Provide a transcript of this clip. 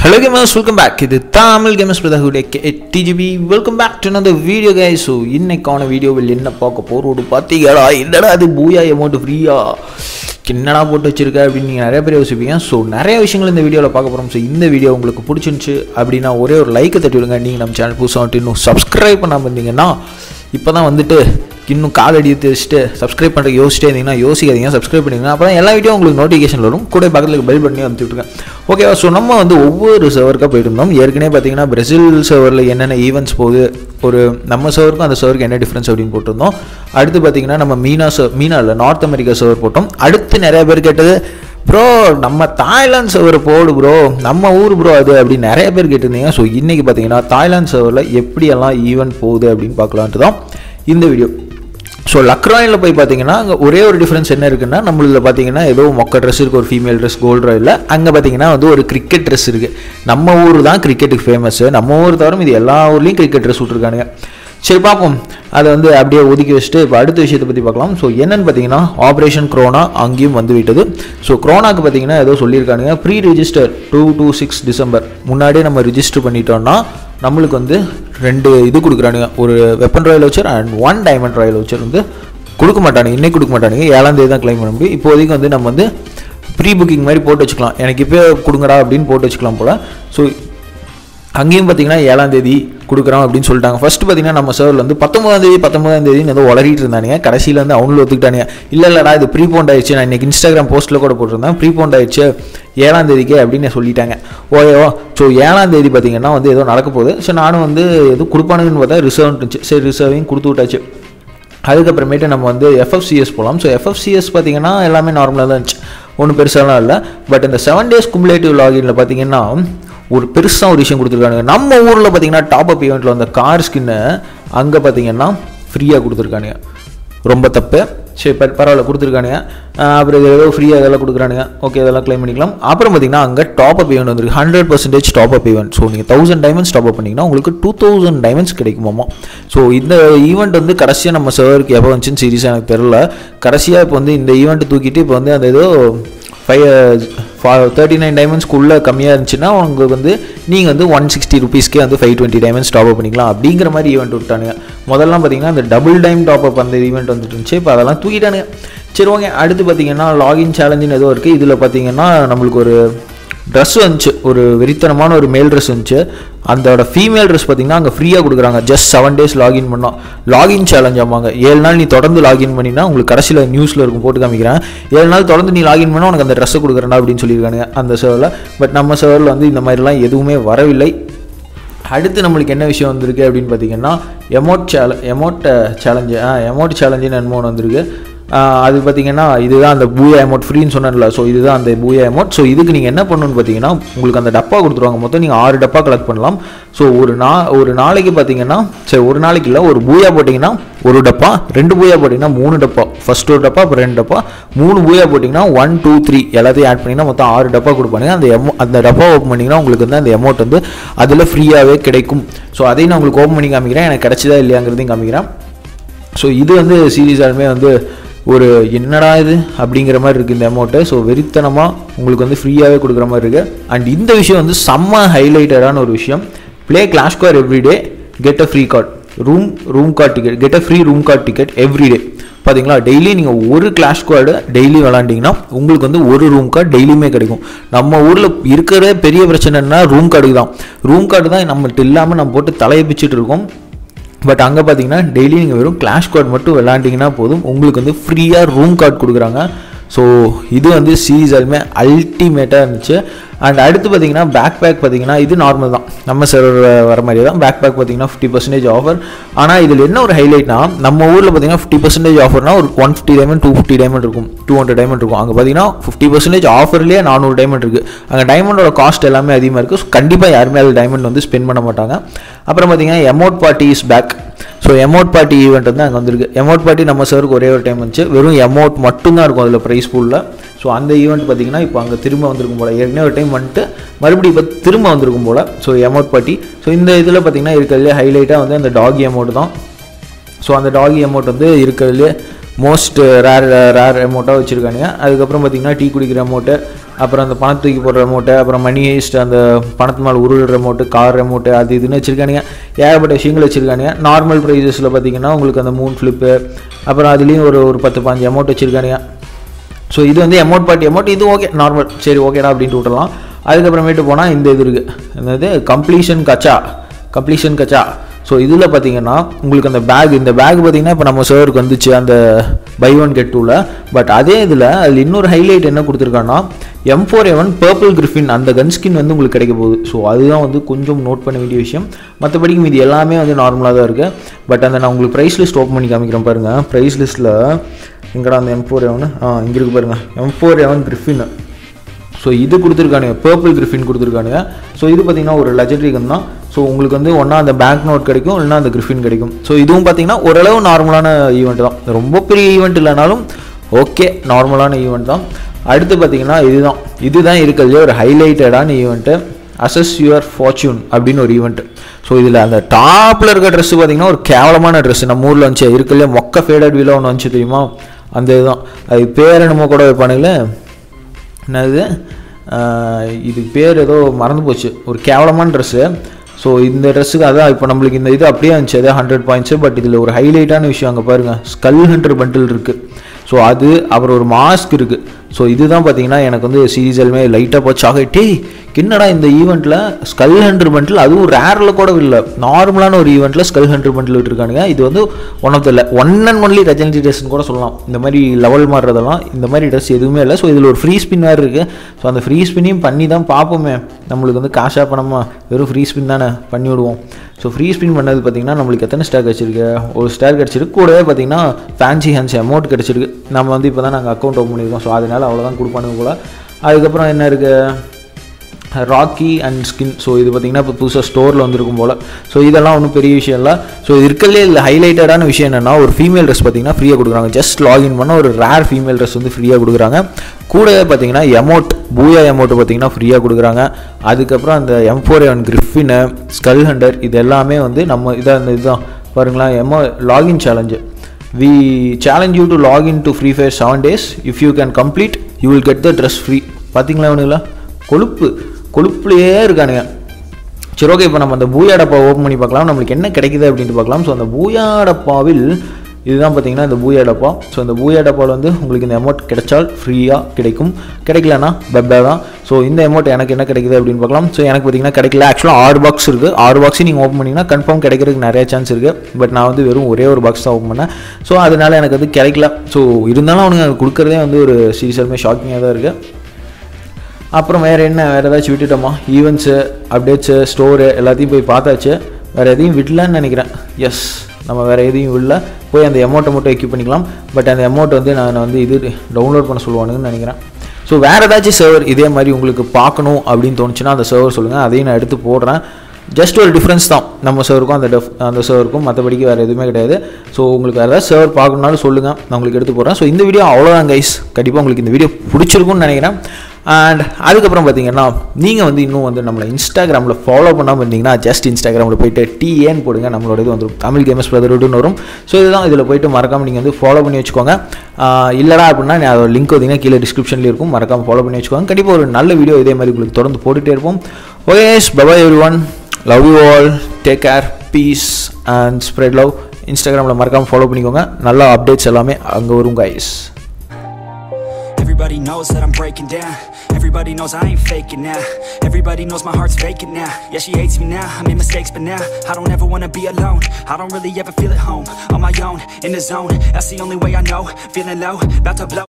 hello gamers welcome back இது Tamil gamers பிரதாகுடைய டிஜிபி welcome back to another video guy so இன்னைக்கான வீடியோவில் என்ன பார்க்க போகிறோம் பார்த்தீங்களா என்னடா அது பூயா அமௌண்ட் ஃப்ரீயா என்னடா போட்டு வச்சிருக்க அப்படின்னு நீங்கள் நிறைய பேர் யோசிப்பீங்க ஸோ நிறைய விஷயங்கள் இந்த வீடியோவில் பார்க்க போகிறோம் ஸோ இந்த வீடியோ உங்களுக்கு பிடிச்சிருந்துச்சு அப்படின்னா ஒரே ஒரு லைக்கை தட்டி விடுங்க நீங்கள் நம்ம சேனல் புதுசாக வந்துட்டு இன்னும் சப்ஸ்கிரைப் பண்ணாமல் இருந்தீங்கன்னா இப்போ தான் வந்துட்டு இன்னும் கால் அடி வச்சுட்டு சப்ஸ்கிரைப் பண்ணுறதுக்கு யோசிச்சிட்டே இருந்தீங்கன்னா யோசிக்காதீங்க சப்ஸ்கிரைப் பண்ணிங்கன்னா அப்புறம் எல்லா வீடியோ உங்களுக்கு நோட்டிஃபிகேஷன் வரும் கூட பக்கத்தில் பெல் பண்ணி அனுப்பிச்சு விட்ருங்க ஓகேவா ஸோ நம்ம வந்து ஒவ்வொரு சர்வருக்காக போயிட்டு இருந்தோம் ஏற்கனவே பார்த்தீங்கன்னா பிரசில் சர்வரில் என்னென்ன ஈவெண்ட்ஸ் போகுது ஒரு நம்ம சர்வருக்கும் அந்த சர்வருக்கு என்ன டிஃப்ரென்ஸ் அப்படின்னு போட்டிருந்தோம் அடுத்து பார்த்தீங்கன்னா நம்ம மீனா சர் மீனா இல்லை நார்த் அமெரிக்கா சர்வர் போட்டோம் அடுத்து நிறைய பேர் கேட்டது ப்ரோ நம்ம தாய்லாந்து சர்வர் போடு ப்ரோ நம்ம ஊர் ப்ரோ அது அப்படின்னு நிறைய பேர் கேட்டிருந்தீங்க ஸோ இன்றைக்கி பார்த்தீங்கன்னா தாய்லாந்து சர்வரில் எப்படியெல்லாம் ஈவெண்ட் போகுது அப்படின்னு பார்க்கலான்ட்டு தான் இந்த வீடியோ ஸோ லக்ராயில் போய் பார்த்தீங்கன்னா அங்கே ஒரே ஒரு டிஃப்ரென்ஸ் என்ன இருக்குன்னா நம்மளில் பார்த்தீங்கன்னா ஏதோ மொக்க ட்ரெஸ் இருக்குது ஒரு ஃபீமேல் ட்ரெஸ் கோல்ட் ராயில் அங்கே பார்த்தீங்கன்னா வந்து ஒரு கிரிக்கெட் ட்ரெஸ் இருக்குது நம்ம ஊர் தான் கிரிக்கெட்டுக்கு ஃபேமஸ் நம்ம ஊர் தவிர இது எல்லா ஊர்லேயும் கிரிக்கெட் ட்ரெஸ் விட்ருக்கானுங்க சரி பார்ப்போம் அதை வந்து அப்படியே ஒதுக்கி வச்சுட்டு இப்போ அடுத்த விஷயத்தை பற்றி பார்க்கலாம் ஸோ என்னன்னு பார்த்தீங்கன்னா ஆப்ரேஷன் க்ரோனா அங்கேயும் வந்து விட்டது ஸோ க்ரோனாக்கு பார்த்தீங்கன்னா ஏதோ சொல்லியிருக்கானுங்க pre register to two six December முன்னாடியே நம்ம ரிஜிஸ்டர் பண்ணிட்டோம்னா நம்மளுக்கு வந்து ரெண்டு இது கொடுக்குறானுங்க ஒரு weapon royal voucher and one diamond royal voucher வந்து கொடுக்க மாட்டானுங்க இன்னைக்கு கொடுக்க மாட்டானுங்க ஏழாம் தேதி தான் கிளைம் பண்ண முடியும் இப்போதைக்கு வந்து நம்ம வந்து ப்ரீ புக்கிங் மாதிரி போட்டு வச்சுக்கலாம் எனக்கு இப்போ கொடுங்கடா அப்படின்னு போட்டு வச்சுக்கலாம் போல் ஸோ அங்கேயும் பார்த்தீங்கன்னா ஏழாம் தேதி கொடுக்குறோம் அப்படின்னு சொல்லிட்டாங்க ஃபர்ஸ்ட் பார்த்தீங்கன்னா நம்ம சர்வில் வந்து பத்தொன்பதாம் தேதி பத்தொன்பதாம் தேதி ஏதோ உளறிட்டு இருந்தானுங்க கடைசியில் வந்து அவங்களும் ஒத்துக்கிட்டானுங்க இல்லை இல்லைடா இது ப்ரீபோண்ட் ஆயிடுச்சு நான் இன்னைக்கு இன்ஸ்டாகிராம் போஸ்ட்டில் கூட போட்டிருந்தேன் ப்ரீபோண்ட் ஆயிடுச்சு ஏழாம் தேதிக்கு அப்படின்னு சொல்லிட்டாங்க ஓகேவா ஸோ ஏழாம் தேதி பார்த்தீங்கன்னா வந்து ஏதோ நடக்க போகுது ஸோ நானும் வந்து எதுவும் கொடுப்பானுங்கன்னு பார்த்தா ரிசர்வ் இருந்துச்சு சரி ரிசர்வையும் கொடுத்து விட்டாச்சு அதுக்கப்புறமேட்டு நம்ம வந்து எஃப்எஃப்சிஎஸ் போகலாம் ஸோ எஃப்எஃப்சிஎஸ் பார்த்தீங்கன்னா எல்லாமே நார்மலாக தான் இருந்துச்சு ஒன்றும் பெருசாலாம் இல்லை பட் இந்த செவன் டேஸ் குமுலேட்டிவ் லாகின்ல பார்த்தீங்கன்னா ஒரு பெருசாக ஒரு விஷயம் கொடுத்துருக்கானுங்க நம்ம ஊரில் பார்த்தீங்கன்னா டாப் அப் ஈவெண்ட்டில் வந்த கார் ஸ்கின்னு அங்கே பார்த்தீங்கன்னா ஃப்ரீயாக கொடுத்துருக்கானுங்க ரொம்ப தப்பு சரி பட் பரவாயில்ல கொடுத்துருக்கானுங்க அப்புறம் இது ஏதோ ஃப்ரீயாக இதெல்லாம் கொடுக்குறானுங்க ஓகே இதெல்லாம் க்ளைம் பண்ணிக்கலாம் அப்புறம் பார்த்தீங்கன்னா அங்கே டாப் அப் ஈவெண்ட் வந்துருக்கு hundred percentage top up event so நீங்கள் தௌசண்ட் டைமண்ட்ஸ் டாப் அப் பண்ணிங்கன்னா உங்களுக்கு டூ தௌசண்ட் டைமண்ட்ஸ் கிடைக்குமாமா ஸோ இந்த ஈவெண்ட் வந்து கடைசியாக நம்ம சர்வருக்கு எப்போ வந்துச்சுன்னு சீரியஸாக எனக்கு தெரில கடைசியாக இப்போ வந்து இந்த ஈவெண்ட் தூக்கிட்டு இப்போ வந்து அந்த ஏதோ ஃபைவ் தேர்ட்டி நைன் டைமண்ட்ஸ்க்குள்ளே கம்மியாக இருந்துச்சுன்னா உங்களுக்கு வந்து நீங்கள் வந்து ஒன் சிக்ஸ்டி ருபீஸ்க்கே வந்து five twenty diamonds top up பண்ணிக்கலாம் அப்படிங்கிற மாதிரி ஈவெண்ட் விட்டானுங்க முதல்லாம் பார்த்தீங்கன்னா அந்த டபுள் டைம் டாப் அப் அந்த ஈவெண்ட் வந்துட்டு இருந்துச்சு இப்போ அதெல்லாம் தூக்கிட்டானுங்க சரி ஓகே அடுத்து பார்த்தீங்கன்னா லாகின் சேலஞ்சுன்னு ஏதோ இருக்குது இதில் பார்த்தீங்கன்னா நம்மளுக்கு ஒரு ட்ரெஸ் வந்துச்சு ஒரு வெறித்தனமான ஒரு மேல் ட்ரெஸ் வந்துச்சு அதோட ஃபீமேல் ட்ரெஸ் பார்த்தீங்கன்னா அங்கே ஃப்ரீயாக கொடுக்குறாங்க ஜஸ்ட் செவன் டேஸ் லாகின் பண்ணோம் லாகின் சேலஞ்ச் ஆமாங்க ஏழு நாள் நீ தொடர்ந்து லாகின் பண்ணினா உங்களுக்கு கடைசியில் நியூஸில் இருக்கும் போட்டு காமிக்கிறேன் ஏழு நாள் தொடர்ந்து நீ லாகின் பண்ணால் உனக்கு அந்த ட்ரெஸ்ஸை கொடுக்குறேன்டா அப்படின்னு சொல்லியிருக்காங்க அந்த சர்வரில் பட் நம்ம சர்வரில் வந்து இந்த மாதிரிலாம் எதுவுமே வரவில்லை அடுத்து நம்மளுக்கு என்ன விஷயம் வந்திருக்கு அப்படின்னு பார்த்தீங்கன்னா எமோட் சேல எமோட் சேலஞ்சு ஆ எமோட் சேலஞ்சுன்னு என்னமோ ஒன்று வந்திருக்கு அது பார்த்தீங்கன்னா இதுதான் அந்த பூயா அமௌண்ட் ஃப்ரீன்னு சொன்னேன்ல ஸோ இதுதான் அந்த பூயா அமௌண்ட் ஸோ இதுக்கு நீங்கள் என்ன பண்ணணும்னு பார்த்தீங்கன்னா உங்களுக்கு அந்த டப்பா கொடுத்துருவாங்க மொத்தம் நீங்கள் ஆறு டப்பா கலெக்ட் பண்ணலாம் ஸோ ஒரு நா ஒரு நாளைக்கு பார்த்தீங்கன்னா சரி ஒரு நாளைக்கு இல்லை ஒரு பூயா போட்டிங்கன்னா ஒரு டப்பா ரெண்டு பூயா போட்டிங்கன்னா மூணு டப்பா ஃபர்ஸ்ட் ஒரு டப்பா அப்புறம் ரெண்டு டப்பா மூணு பூயா போட்டிங்கன்னா ஒன் டூ த்ரீ எல்லாத்தையும் ஆட் பண்ணிங்கன்னா மொத்தம் ஆறு டப்பா கொடுப்பாங்க அந்த எமோ அந்த டப்பா ஓப்பன் பண்ணிங்கன்னா உங்களுக்கு வந்து அந்த அமௌண்ட் வந்து அதில் ஃப்ரீயாகவே கிடைக்கும் ஸோ அதையும் நான் உங்களுக்கு ஓப்பன் பண்ணி காமிக்கிறேன் எனக்கு கிடச்சிதா இல்லையாங்கிறதையும் காமிக்கிறேன் ஸோ இது வந்து சீரியஸாலுமே வந்து ஒரு என்னடா இது அப்படிங்கிற மாதிரி இருக்குது இந்த அமௌண்ட்டு ஸோ வெறித்தனமாக உங்களுக்கு வந்து ஃப்ரீயாகவே கொடுக்குற மாதிரி இருக்குது அண்ட் இந்த விஷயம் வந்து செம்ம ஹைலைட்டடான ஒரு விஷயம் play clash car everyday get a free card room room card ticket get a free room card ticket everyday பார்த்தீங்களா டெய்லி நீங்கள் ஒரு கிளாஷ் கார்டு டெய்லி விளாண்டிங்கன்னா உங்களுக்கு வந்து ஒரு ரூம் கார்டு டெய்லியுமே கிடைக்கும் நம்ம ஊரில் இருக்கிற பெரிய பிரச்சனைனா ரூம் கார்டுக்கு தான் ரூம் கார்டு தான் நம்மகிட்ட இல்லாமல் நம்ம போட்டு தலையை பிச்சுட்டு இருக்கோம் பட் அங்கே பார்த்தீங்கன்னா டெய்லி நீங்கள் வெறும் கிளாஷ் கார்டு மட்டும் விளாண்டிங்கன்னா போதும் உங்களுக்கு வந்து ஃப்ரீயாக ரூம் கார்டு கொடுக்குறாங்க ஸோ இது வந்து சீரியஸாலுமே அல்டிமேட்டாக இருந்துச்சு அண்ட் அடுத்து பார்த்தீங்கன்னா பேக் பேக் பார்த்தீங்கன்னா இது நார்மல் தான் நம்ம சர்வர் வர மாதிரி தான் பேக் பேக் பார்த்தீங்கன்னா ஃபிஃப்டி பர்சன்டேஜ் ஆஃபர் ஆனால் இதில் என்ன ஒரு ஹைலைட்னா நம்ம ஊரில் பார்த்தீங்கன்னா ஃபிஃப்டி பர்சன்டேஜ் ஆஃபர்னா ஒரு one fifty diamond two fifty diamond இருக்கும் டூ ஹண்ட்ரட் டைமண்ட் இருக்கும் அங்கே பார்த்தீங்கன்னா ஃபிஃப்டி பர்சன்டேஜ் ஆஃபர்லேயே நானூறு டைமண்ட் இருக்குது அங்கே டைமண்டோட காஸ்ட் எல்லாமே அதிகமாக இருக்குது ஸோ கண்டிப்பாக யாருமே அதில் டைமண்ட் வந்து ஸ்பெண்ட் பண்ண மாட்டாங்க அப்புறம் பார்த்தீங்கன்னா amount party is back so amount party event வந்து அங்கே வந்திருக்கு எமௌண்ட் பார்ட்டி நம்ம சருக்கு ஒரே ஒரு டைம் வந்துச்சு வெறும் எமௌண்ட் மட்டும்தான் இருக்கும் அதில் ப்ரைஸ் பூலில் ஸோ அந்த ஈவெண்ட் பார்த்தீங்கன்னா இப்போ அங்கே திரும்ப வந்திருக்கும் போல் ஏற்கனவே ஒரு டைம் வந்துட்டு மறுபடியும் இப்போ திரும்ப வந்திருக்கும் போல் ஸோ எமௌண்ட் பார்ட்டி ஸோ இந்த இதில் பார்த்தீங்கன்னா இருக்கிறதுலே ஹைலைட்டாக வந்து அந்த டாகி அமௌண்ட் தான் ஸோ அந்த டாகி அமௌண்ட் வந்து இருக்கிறதுலே மோஸ்ட் ரேர் ரேர் அமௌண்ட்டாக வச்சுருக்கானுங்க அதுக்கப்புறம் பார்த்தீங்கன்னா டீ குடிக்கிற அமௌண்ட்டு அப்புறம் அந்த பணத்தை தூக்கி போடுற ரெமோட்டு அப்புறம் மணி ஹேஸ்ட் அந்த பணத்து மேலே உருள் ரெமோட்டு கார் ரெமோட்டு அது இதுன்னு வச்சுருக்கானுங்க ஏகப்பட்ட விஷயங்கள் வச்சுருக்கானுங்க நார்மல் ப்ரைஸஸில் பார்த்தீங்கன்னா உங்களுக்கு அந்த மூன் ஃப்ளிப்பு அப்புறம் அதுலேயும் ஒரு ஒரு பத்து பாஞ்சு அமௌண்ட் வச்சுருக்கானுங்க ஸோ இது வந்து அமௌண்ட் பார்ட்டி அமௌண்ட் இது ஓகே நார்மல் சரி ஓகேடா அப்படின்ட்டு விட்டுறலாம் அதுக்கப்புறமேட்டு போனால் இந்த இது இருக்குது என்னது கம்ப்ளீஷன் கச்சா கம்ப்ளீஷன் கச்சா ஸோ இதில் பார்த்தீங்கன்னா உங்களுக்கு அந்த பேக் இந்த பேக் பார்த்தீங்கன்னா இப்போ நம்ம சர்வருக்கு வந்துச்சு அந்த பை ஒன் கெட் டூவில் பட் அதே இதில் அதில் இன்னொரு ஹைலைட் என்ன கொடுத்துருக்காங்கன்னா M four Evan purple griffin அந்த கன் ஸ்கின் வந்து உங்களுக்கு கிடைக்க போகுது ஸோ அதுதான் வந்து கொஞ்சம் நோட் பண்ண வேண்டிய விஷயம் மற்றபடிக்கு மீதி எல்லாமே வந்து நார்மலாக தான் இருக்குது பட் அந்த நான் உங்களுக்கு ப்ரைஸ் லிஸ்ட் ஓப்பன் பண்ணி காமிக்கிறேன் பாருங்கள் ப்ரைஸ் லிஸ்ட்டில் எங்கடா அந்த எம் ஃபோர் எவன் ஆ இங்கே இருக்கு பாருங்கள் M four Evan griffin so இது கொடுத்துருக்கானுங்க பர்பிள் கிரிஃபின் கொடுத்துருக்கானுங்க ஸோ இது பார்த்தீங்கன்னா ஒரு லெஜண்டரி கன் தான் ஸோ உங்களுக்கு வந்து ஒன்றா அந்த பேங்க் நோட் கிடைக்கும் இல்லைனா அந்த கிரிஃபின் கிடைக்கும் ஸோ இதுவும் பார்த்தீங்கன்னா ஓரளவு நார்மலான ஈவெண்ட் தான் ரொம்ப பெரிய ஈவெண்ட் இல்லைனாலும் ஓகே நார்மலான ஈவெண்ட் தான் அடுத்து பார்த்தீங்கன்னா இதுதான் இதுதான் இருக்கிறதுலே ஒரு ஹைலைட்டடான ஈவெண்ட்டு அசஸ் யுவர் ஃபார்ச்சூன் அப்படின்னு ஒரு ஈவெண்ட் ஸோ இதில் அந்த டாப்பில் இருக்க ட்ரெஸ்ஸு பார்த்தீங்கன்னா ஒரு கேவலமான ட்ரெஸ் நம்ம ஊரில் வந்துச்சு இருக்கிறதுலே மொக்க ஃபேடட் வீலாக ஒன்று வந்துச்சு தெரியுமா அந்த இதுதான் அது பேர் என்னமோ கூட வைப்பானுங்களே என்னது ஆஹ் இது பேர் ஏதோ மறந்து போச்சு ஒரு கேவலமான ட்ரெஸ்ஸு ஸோ இந்த ட்ரெஸ்ஸுக்கு அதான் இப்போ நம்மளுக்கு இந்த இது அப்படியே இருந்துச்சு அதே ஹண்ட்ரட் பாயிண்ட்ஸு பட் இதில் ஒரு ஹைலைட்டான விஷயம் அங்கே பாருங்கள் ஸ்கல் ஹண்ட்ரட் பண்டில் இருக்குது ஸோ அது அப்புறம் ஒரு மாஸ்க் இருக்குது ஸோ இதுதான் பார்த்தீங்கன்னா எனக்கு வந்து சீரியஸாலுமே லைட்டாக போச்சு ஆக டேய் என்னடா இந்த ஈவெண்ட்டில் ஸ்கல் ஹண்ட்ரட் பண்டில் அதுவும் ரேரில் கூட இல்லை நார்மலான ஒரு ஈவெண்ட்டில் ஸ்கல் ஹண்ட்ரட் பண்டில் விட்டுருக்கானுங்க இது வந்து one of the one and only ரெஜென்டி ட்ரெஸ்ன்னு கூட சொல்லலாம் இந்த மாதிரி லெவல் மாறுறதெல்லாம் இந்த மாதிரி ட்ரெஸ் எதுவுமே இல்லை ஸோ இதில் ஒரு ஃப்ரீ ஸ்பின் வேறு இருக்குது ஸோ அந்த ஃப்ரீ ஸ்பின்னையும் பண்ணி தான் பார்ப்போமே நம்மளுக்கு வந்து காசாக பணமா வெறும் ஃப்ரீ ஸ்பின் தானே பண்ணி விடுவோம் ஸோ ஃப்ரீ ஸ்பின் பண்ணது பார்த்தீங்கன்னா நம்மளுக்கு எத்தனை ஸ்டார் கிடச்சிருக்கு ஒரு ஸ்டார் கிடச்சிருக்கு கூடவே பார்த்தீங்கன்னா ஃபேன்சி ஹேன்ஸ் அமௌண்ட் கிடச்சிருக்கு நம்ம வந்து இப்போ தான் நாங்கள் அக்கௌண்ட் ஓப்பன் பண்ணியிருக்கோம் ஸோ அதனால் அவ்வளோதான் கொடுப்பானுங்க போல் அதுக்கப்புறம் என்ன இருக்குது ராக்கி அண்ட் ஸ்கின் ஸோ இது பார்த்தீங்கன்னா இப்போ புதுசாக ஸ்டோரில் வந்திருக்கும் போல் ஸோ இதெல்லாம் ஒன்றும் பெரிய விஷயம் இல்லை ஸோ இருக்கிறதுலே இல்லை ஹைலைட்டடான விஷயம் என்னென்னா ஒரு ஃபீமேல் ட்ரெஸ் பார்த்தீங்கன்னா ஃப்ரீயாக கொடுக்குறாங்க ஜஸ்ட் லாகின் பண்ண ஒரு ரேர் ஃபீமேல் ட்ரெஸ் வந்து ஃப்ரீயாக கொடுக்குறாங்க கூடவே பார்த்தீங்கன்னா எமௌண்ட் பூயா எமௌண்ட் பார்த்தீங்கன்னா ஃப்ரீயாக கொடுக்குறாங்க அதுக்கப்புறம் அந்த எம் ஃபோர் எவன் கிரிஃபினு ஸ்கல் ஹண்டர் இது எல்லாமே வந்து நம்ம இதான் இந்த இதுதான் பாருங்களேன் emo login challenge we challenge you to login to Free Fire seven days if you can complete you will get the dress free பார்த்தீங்களா இவனுங்களா கொழுப்பு கொழுப்புலையே இருக்கானுங்க சரி ஓகே இப்போ நம்ம அந்த பூயா டப்பா ஓப்பன் பண்ணி பார்க்கலாம் நம்மளுக்கு என்ன கிடைக்குது அப்படின்ட்டு பார்க்கலாம் ஸோ அந்த பூயா டப்பாவில் இதுதான் பார்த்தீங்கன்னா இந்த பூயா டப்பா ஸோ இந்த பூயா டப்பாவில் வந்து உங்களுக்கு இந்த அமௌண்ட் கிடைச்சால் ஃப்ரீயாக கிடைக்கும் கிடைக்கலனா பெப்பே தான் ஸோ இந்த அமௌண்ட் எனக்கு என்ன கிடைக்குது அப்படின்னு பார்க்கலாம் ஸோ எனக்கு பார்த்தீங்கன்னா கிடைக்கல ஆக்சுவலாக ஆறு பாக்ஸ் இருக்குது ஆறு பாக்ஸையும் நீங்கள் ஓப்பன் பண்ணிங்கன்னா கன்ஃபார்ம் கிடைக்கிறதுக்கு நிறைய சான்ஸ் இருக்குது பட் நான் வந்து வெறும் ஒரே ஒரு பாக்ஸ் தான் ஓப்பன் பண்ணேன் ஸோ அதனால் எனக்கு வந்து கிடைக்கல ஸோ இருந்தாலும் அவனுங்க கொடுக்குறதே வந்து ஒரு சீரியஸாலுமே ஷாக்கிங்காக தான் இருக்குது அப்புறம் வேறு என்ன வேறு ஏதாச்சும் விட்டுட்டோமா ஈவெண்ட்ஸு அப்டேட்ஸு ஸ்டோரு எல்லாத்தையும் போய் பார்த்தாச்சு வேறு எதையும் விடலன்னு நினைக்கிறேன் எஸ் நம்ம வேறு எதையும் விடல போய் அந்த அமௌண்ட்டை மட்டும் எக்யூப் பண்ணிக்கலாம் பட் அந்த அமௌண்ட் வந்து நான் வந்து இது டவுன்லோட் பண்ண சொல்லுவானுங்கன்னு நினைக்கிறேன் ஸோ வேறு ஏதாச்சும் சர்வர் இதே மாதிரி உங்களுக்கு பார்க்கணும் அப்படின்னு தோணுச்சுன்னா அந்த சர்வர் சொல்லுங்கள் அதையும் நான் எடுத்து போடுறேன் ஜஸ்ட் ஒரு டிஃப்ரென்ஸ் தான் நம்ம சர்வருக்கும் அந்த டெஃப் அந்த சர்வருக்கும் மற்றபடிக்கு வேறு எதுவுமே கிடையாது ஸோ உங்களுக்கு வேறு ஏதாவது சர்வர் பார்க்கணுனாலும் சொல்லுங்கள் நான் உங்களுக்கு எடுத்து போடுறேன் ஸோ இந்த வீடியோ அவ்வளோதான் கைஸ் கண்டிப்பாக உங்களுக்கு இந்த வீடியோ பிடிச்சிருக்கும்னு நினைக்கிறேன் அண்ட் அதுக்கப்புறம் பார்த்தீங்கன்னா நீங்கள் வந்து இன்னும் வந்து நம்மளை இன்ஸ்டாகிராமில் ஃபாலோ பண்ணாமல் இருந்தீங்கன்னா ஜஸ்ட் இன்ஸ்டாகிராமில் போயிட்டு டிஏன்னு போடுங்க நம்மளோட இது வந்துடும் தமிழ் கேமஸ் பிரதர்வுட்னு வரும் ஸோ இதுதான் இதில் போயிட்டு மறக்காமல் நீங்கள் வந்து ஃபாலோ பண்ணி வச்சுக்கோங்க ஆஹ் இல்லடா அப்படின்னா நான் அதோட லிங்க் பார்த்தீங்கன்னா கீழே டிஸ்கிரிப்ஷனில் இருக்கும் மறக்காமல் ஃபாலோ பண்ணி வச்சுக்கோங்க கண்டிப்பாக ஒரு நல்ல வீடியோ இதே மாதிரி உங்களுக்கு தொடர்ந்து போட்டுகிட்டே இருப்போம் okay bye bye everyone love you all take care peace and spread love இன்ஸ்டாகிராமில் மறக்காமல் ஃபாலோ பண்ணிக்கோங்க நல்ல அப்டேட்ஸ் எல்லாமே அங்கே வரும் guys Everybody knows that I'm breaking down Everybody knows I ain't faking now Everybody knows my heart's vacant now Yeah, she hates me now, I made mistakes but now I don't ever wanna be alone I don't really ever feel at home On my own, in the zone That's the only way I know Feeling low, about to blow